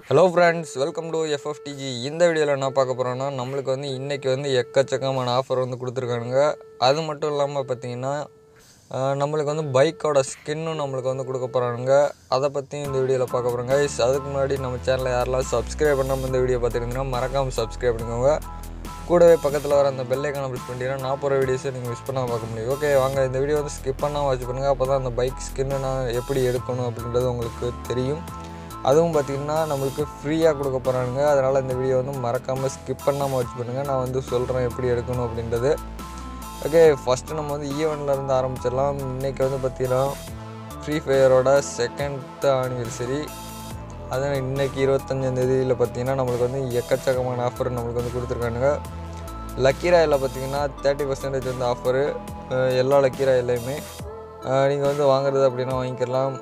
hello friends welcome to FFTG இந்த வீடியோவில் என்ன பார்க்க போகிறோன்னா நம்மளுக்கு வந்து இன்றைக்கி வந்து எக்கச்சக்கமான ஆஃபர் வந்து கொடுத்துருக்கானுங்க அது மட்டும் இல்லாமல் பார்த்தீங்கன்னா ஆஹ், நம்மளுக்கு வந்து பைக்கோட ஸ்கின்னும் நம்மளுக்கு வந்து கொடுக்க போகிறானுங்க அதை பற்றியும் இந்த வீடியோவில் பார்க்க போகிறோங்க அதுக்கு முன்னாடி நம்ம சேனலை யாரெல்லாம் சப்ஸ்கிரைப் பண்ணாமல் இந்த வீடியோ பார்த்துருந்தீங்கன்னா மறக்காமல் சப்ஸ்கிரைப் பண்ணிக்கோங்க கூடவே பக்கத்தில் வர அந்த பெல்லைக்கான ப்ரெஸ் பண்ணிட்டீங்கன்னா நான் போகிற வீடியோஸை நீங்கள் மிஸ் பண்ணாமல் பார்க்க முடியும் ஓகே வாங்க இந்த வீடியோ வந்து ஸ்கிப் பண்ணாமல் வாட்ச் பண்ணுங்கள் அப்போ தான் அந்த பைக் ஸ்கின்னு நான் எப்படி எடுக்கணும் அப்படின்றது உங்களுக்கு தெரியும் அதுவும் பார்த்திங்கன்னா நம்மளுக்கு ஃப்ரீயாக கொடுக்க போகிறானுங்க அதனால் இந்த வீடியோ வந்து மறக்காமல் ஸ்கிப் பண்ணாமல் வாட்ச் பண்ணுங்கள் நான் வந்து சொல்கிறேன் எப்படி எடுக்கணும் அப்படின்றது ஓகே ஃபஸ்ட்டு நம்ம வந்து ஈவெண்ட்ல இருந்து ஆரம்பிச்சிடலாம் இன்றைக்கி வந்து பார்த்திங்கன்னா ஃப்ரீ ஃபயரோட செகண்ட் ஆனிவர்சரி அதுவும் இன்றைக்கி இருபத்தஞ்சாந்தேதியில் பார்த்தீங்கன்னா நம்மளுக்கு வந்து எக்கச்சக்கமான ஆஃபர் நம்மளுக்கு வந்து கொடுத்துருக்கானுங்க லக்கி ராயில் பார்த்தீங்கன்னா தேர்ட்டி பர்சன்டேஜ் வந்து ஆஃபரு எல்லா லக்கி ராயிலையுமே நீங்கள் வந்து வாங்குறது அப்படின்னா வாங்கிக்கலாம்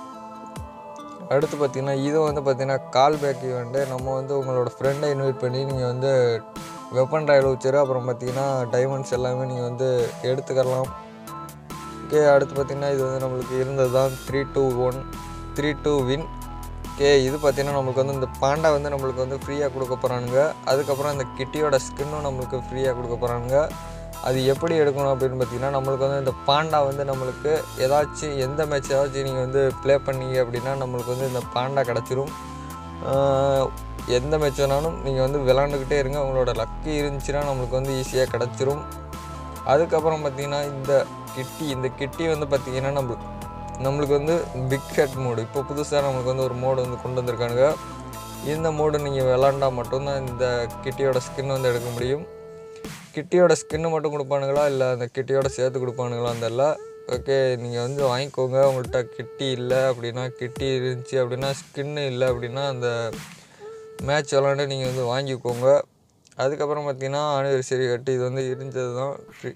அடுத்து பார்த்தீங்கன்னா இது வந்து பார்த்தீங்கன்னா கால் பேக் ஈவெண்ட்டு நம்ம வந்து உங்களோட ஃப்ரெண்டை இன்வைட் பண்ணி நீங்கள் வந்து வெப்பன் ராயல் வச்சுரு அப்புறம் பார்த்தீங்கன்னா டைமண்ட்ஸ் எல்லாமே நீங்கள் வந்து எடுத்துக்கலாம் ஓகே அடுத்து பார்த்தீங்கன்னா இது வந்து நம்மளுக்கு இருந்தது தான் three two one three two win okay இது பார்த்தீங்கன்னா நம்மளுக்கு வந்து இந்த பாண்டா வந்து நம்மளுக்கு வந்து ஃப்ரீயாக கொடுக்க போகிறானுங்க அதுக்கப்புறம் இந்த கிட்டியோட ஸ்கின்னும் நம்மளுக்கு ஃப்ரீயாக கொடுக்க போகிறானுங்க அது எப்படி எடுக்கணும் அப்படின்னு பார்த்தீங்கன்னா நம்மளுக்கு வந்து இந்த பாண்டா வந்து நம்மளுக்கு ஏதாச்சும் எந்த மேட்ச் ஏதாச்சும் நீங்கள் வந்து ப்ளே பண்ணீங்க அப்படின்னா நம்மளுக்கு வந்து இந்த பாண்டா கிடச்சிரும் ஆஹ் எந்த மேட்ச் வேணாலும் நீங்கள் வந்து விளாண்டுக்கிட்டே இருங்க உங்களோட லக்கு இருந்துச்சுன்னா நம்மளுக்கு வந்து ஈஸியாக கிடச்சிரும் அதுக்கப்புறம் பார்த்தீங்கன்னா இந்த கிட்டி இந்த கிட்டி வந்து பார்த்தீங்கன்னா நம்ம நம்மளுக்கு வந்து பிக் ஹெட் மோடு இப்போ புதுசாக நம்மளுக்கு வந்து ஒரு மோடு வந்து கொண்டு வந்திருக்கானுங்க இந்த மோடு நீங்கள் விளாண்டா மட்டும்தான் இந்த கிட்டியோட ஸ்கின் வந்து எடுக்க முடியும் கிட்டியோட ஸ்கின்னு மட்டும் கொடுப்பானுங்களா இல்லை அந்த கிட்டியோட சேர்த்து கொடுப்பானுங்களா அந்த ஓகே நீங்கள் வந்து வாங்கிக்கோங்க உங்கள்கிட்ட கிட்டி இல்லை அப்படின்னா கிட்டி இருந்துச்சு அப்படின்னா ஸ்கின்னு இல்லை அப்படின்னா அந்த மேட்ச் விளாண்டு நீங்கள் வந்து வாங்கிக்கோங்க அதுக்கப்புறம் பார்த்தீங்கன்னா ஆனிவர்சரி கட்டு இது வந்து இருந்தது தான் ஃப்ரீ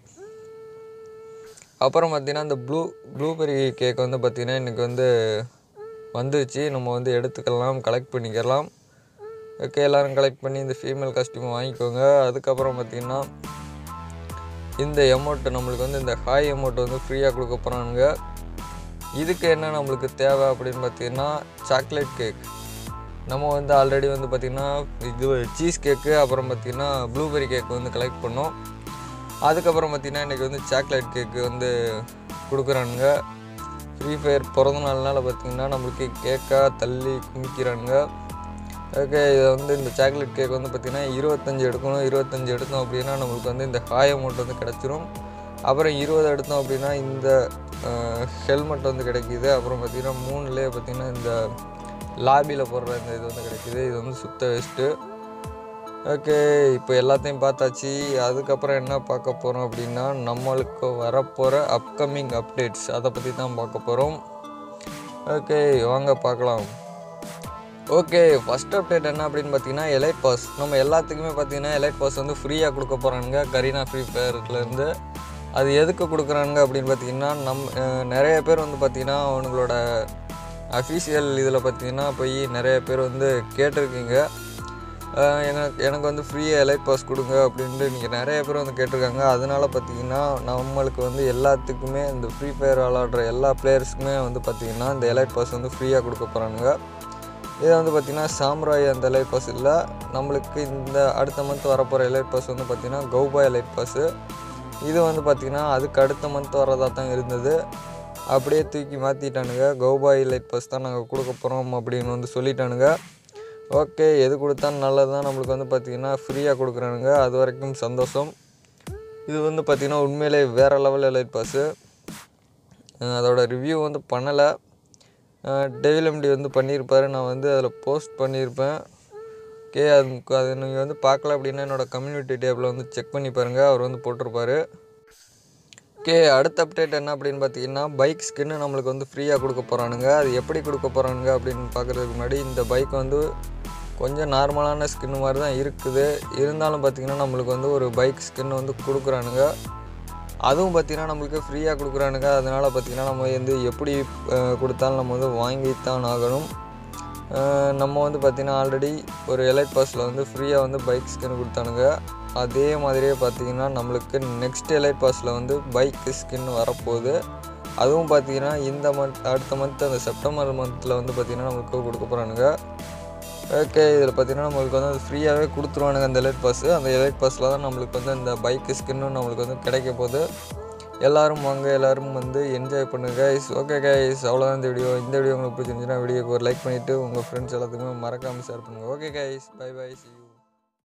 அப்புறம் பார்த்தீங்கன்னா இந்த ப்ளூ ப்ளூபெரி கேக் வந்து பார்த்திங்கன்னா இன்றைக்கி வந்து வந்துருச்சு நம்ம வந்து எடுத்துக்கலாம் கலெக்ட் பண்ணிக்கலாம் ஓகே எல்லோரும் கலெக்ட் பண்ணி இந்த ஃபீமேல் காஸ்டியூம் வாங்கிக்கோங்க அதுக்கப்புறம் பார்த்திங்கன்னா இந்த எமௌண்ட் நம்மளுக்கு வந்து இந்த ஹாய் எமௌண்ட் வந்து ஃப்ரீயாக கொடுக்க போகிறானுங்க இதுக்கு என்ன நம்மளுக்கு தேவை அப்படின்னு பார்த்தீங்கன்னா சாக்லேட் கேக் நம்ம வந்து ஆல்ரெடி வந்து பார்த்திங்கன்னா இது சீஸ் கேக்கு அப்புறம் பார்த்திங்கன்னா ப்ளூபெரி கேக் வந்து கலெக்ட் பண்ணோம் அதுக்கப்புறம் பார்த்திங்கன்னா இன்றைக்கி வந்து சாக்லேட் கேக்கு வந்து கொடுக்குறானுங்க ஃப்ரீ ஃபயர் பிறந்த நாள்னால பார்த்திங்கன்னா நம்மளுக்கு கேக்காக தள்ளி குமிக்கிறானுங்க ஓகே இதை வந்து இந்த சாக்லேட் கேக் வந்து பார்த்திங்கன்னா இருபத்தஞ்சி எடுக்கணும் இருபத்தஞ்சி எடுத்தோம் அப்படின்னா நம்மளுக்கு வந்து இந்த ஹாய் அமௌண்ட் வந்து கிடச்சிரும் அப்புறம் இருபது எடுத்தோம் அப்படின்னா இந்த ஹெல்மெட் வந்து கிடைக்கிது அப்புறம் பார்த்திங்கன்னா மூணுலேயே பார்த்திங்கன்னா இந்த லாபியில் போடுற இந்த இது வந்து கிடைக்கிது இது வந்து சுத்த வேஸ்ட்டு ஓகே இப்போ எல்லாத்தையும் பார்த்தாச்சு அதுக்கப்புறம் என்ன பார்க்க போகிறோம் அப்படின்னா நம்மளுக்கு வரப்போகிற அப்கமிங் அப்டேட்ஸ் அதை பற்றி தான் பார்க்க போகிறோம் ஓகே வாங்க பார்க்கலாம் ஓகே ஃபஸ்ட் அப்டேட் என்ன அப்படின்னு பார்த்தீங்கன்னா எலைட் பாஸ் நம்ம எல்லாத்துக்குமே பார்த்தீங்கன்னா எலைட் பாஸ் வந்து ஃப்ரீயாக கொடுக்க போகிறானுங்க கரீனா ஃப்ரீ ஃபயர்லேருந்து அது எதுக்கு கொடுக்குறானுங்க அப்படின்னு பார்த்தீங்கன்னா நம் அஹ் நிறைய பேர் வந்து பார்த்தீங்கன்னா அவனுங்களோட அஃபீஷியல் இதில் பார்த்தீங்கன்னா போய் நிறைய பேர் வந்து கேட்டிருக்கீங்க அஹ் எனக்கு எனக்கு வந்து ஃப்ரீயாக எலைட் பாஸ் கொடுங்க அப்படின்ட்டு நீங்கள் நிறைய பேர் வந்து கேட்டிருக்காங்க அதனால பார்த்தீங்கன்னா நம்மளுக்கு வந்து எல்லாத்துக்குமே இந்த ஃப்ரீ ஃபயர் விளாடுற எல்லா பிளேயர்ஸுக்குமே வந்து பார்த்தீங்கன்னா இந்த எலைட் பாஸ் வந்து ஃப்ரீயாக கொடுக்க போகிறானுங்க இது வந்து பார்த்திங்கன்னா சாம்ராய் அந்த எலைட் பாஸ் இல்லை நம்மளுக்கு இந்த அடுத்த மந்த் வரப்போகிற எலைட் பாஸ் வந்து பார்த்திங்கன்னா கௌபா எலைட் பாஸு இது வந்து பார்த்திங்கன்னா அதுக்கு அடுத்த மந்த் வரதா தான் இருந்தது அப்படியே தூக்கி மாற்றிட்டானுங்க கௌபா எலைட் பாஸ் தான் நாங்கள் கொடுக்க போகிறோம் அப்படின்னு வந்து சொல்லிட்டானுங்க ஓகே எது கொடுத்தா நல்லது தான் நம்மளுக்கு வந்து பார்த்திங்கன்னா ஃப்ரீயாக கொடுக்குறானுங்க அது வரைக்கும் சந்தோஷம் இது வந்து பார்த்திங்கன்னா உண்மையிலே வேறு லெவல் எலைட் பாஸு அதோட ரிவ்யூ வந்து பண்ணலை டெவில் எம்டி வந்து பண்ணியிருப்பாரு நான் வந்து அதில் போஸ்ட் பண்ணியிருப்பேன் ஓகே அது அது நீங்கள் வந்து பார்க்கல அப்படின்னா என்னோடய கம்யூனிட்டி டேபிள் வந்து செக் பண்ணி பாருங்கள் அவர் வந்து போட்டிருப்பாரு ஓகே அடுத்த அப்டேட் என்ன அப்படின்னு பார்த்தீங்கன்னா பைக் ஸ்கின்னு நம்மளுக்கு வந்து ஃப்ரீயாக கொடுக்க போகிறானுங்க அது எப்படி கொடுக்க போகிறானுங்க அப்படின்னு பார்க்குறதுக்கு முன்னாடி இந்த பைக் வந்து கொஞ்சம் நார்மலான ஸ்கின்னு மாதிரி தான் இருக்குது இருந்தாலும் பார்த்திங்கன்னா நம்மளுக்கு வந்து ஒரு பைக் ஸ்கின் வந்து கொடுக்குறானுங்க அதுவும் பார்த்திங்கன்னா நம்மளுக்கு ஃப்ரீயாக கொடுக்குறானுங்க அதனால் பார்த்திங்கன்னா நம்ம வந்து எப்படி அஹ், கொடுத்தாலும் நம்ம வந்து வாங்கித்தான் ஆகணும் அஹ், நம்ம வந்து பார்த்திங்கன்னா ஆல்ரெடி ஒரு எலைட் பாஸில் வந்து ஃப்ரீயாக வந்து பைக் ஸ்கின் கொடுத்தானுங்க அதே மாதிரியே பார்த்திங்கன்னா நம்மளுக்கு நெக்ஸ்ட் எலைட் பாஸில் வந்து பைக் ஸ்கின் வரப்போகுது அதுவும் பார்த்திங்கன்னா இந்த மந்த் அடுத்த மந்த் அந்த செப்டம்பர் மந்தில் வந்து பார்த்திங்கன்னா நம்மளுக்கு கொடுக்க போகிறானுங்க ஓகே இதில் பார்த்தீங்கன்னா நம்மளுக்கு வந்து அது ஃப்ரீயாகவே கொடுத்துருவானுங்க அந்த எலைட் பாஸ் அந்த எலைட் பாஸில் தான் நம்மளுக்கு வந்து இந்த பைக்கு ஸ்கின்னும் நம்மளுக்கு வந்து கிடைக்க போகுது எல்லாரும் வாங்க எல்லாரும் வந்து என்ஜாய் பண்ணுங்க கைஸ் ஓகே கைஸ் அவ்வளோதான் இந்த வீடியோ இந்த வீடியோ உங்களுக்கு பிடிச்சிருந்துச்சுன்னா வீடியோக்கு ஒரு லைக் பண்ணிவிட்டு உங்கள் ஃப்ரெண்ட்ஸ் எல்லாத்துக்குமே மறக்காமல் ஷேர் பண்ணுங்கள் okay guys bye bye C